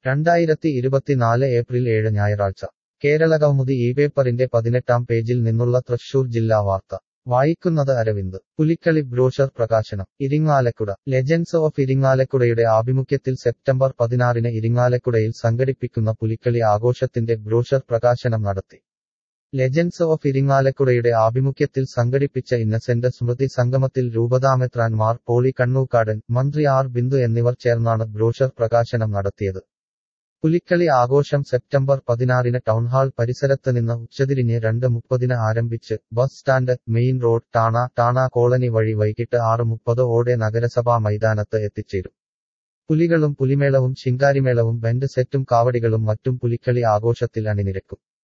രണ്ടായിരത്തി ഇരുപത്തിനാല് ഏപ്രിൽ ഏഴ് ഞായറാഴ്ച കേരളകൗമുദി ഈ പേപ്പറിന്റെ പതിനെട്ടാം പേജിൽ നിന്നുള്ള തൃശൂർ ജില്ലാ വാർത്ത വായിക്കുന്നത് അരവിന്ദ് പുലിക്കളി ബ്രോഷർ പ്രകാശനം ഇരിങ്ങാലക്കുട ലെജൻസ് ഓഫ് ഇരിങ്ങാലക്കുടയുടെ ആഭിമുഖ്യത്തിൽ സെപ്റ്റംബർ പതിനാറിന് ഇരിങ്ങാലക്കുടയിൽ സംഘടിപ്പിക്കുന്ന പുലിക്കളി ആഘോഷത്തിന്റെ ബ്രോഷർ പ്രകാശനം നടത്തി ലെജൻസ് ഓഫ് ഇരിങ്ങാലക്കുടയുടെ ആഭിമുഖ്യത്തിൽ സംഘടിപ്പിച്ച ഇന്നസെന്റ് സ്മൃതി സംഗമത്തിൽ രൂപതാമെത്രാൻമാർ പോളി കണ്ണൂക്കാടൻ മന്ത്രി ആർ ബിന്ദു എന്നിവർ ചേർന്നാണ് ബ്രോഷർ പ്രകാശനം നടത്തിയത് പുലിക്കളി ആഘോഷം സെപ്റ്റംബർ പതിനാറിന് ടൗൺഹാൾ പരിസരത്ത് നിന്ന് ഉച്ചതിരിഞ്ഞ് രണ്ട് മുപ്പതിന് ആരംഭിച്ച് ബസ് സ്റ്റാൻഡ് മെയിൻ റോഡ് ടാണ ടാണ കോളനി വഴി വൈകിട്ട് ആറ് മുപ്പത് ഓടെ നഗരസഭാ മൈതാനത്ത് എത്തിച്ചേരും പുലികളും പുലിമേളവും ശിങ്കാരിമേളവും ബെൻഡ് സെറ്റും കാവടികളും മറ്റും പുലിക്കളി ആഘോഷത്തിൽ അണിനിരക്കും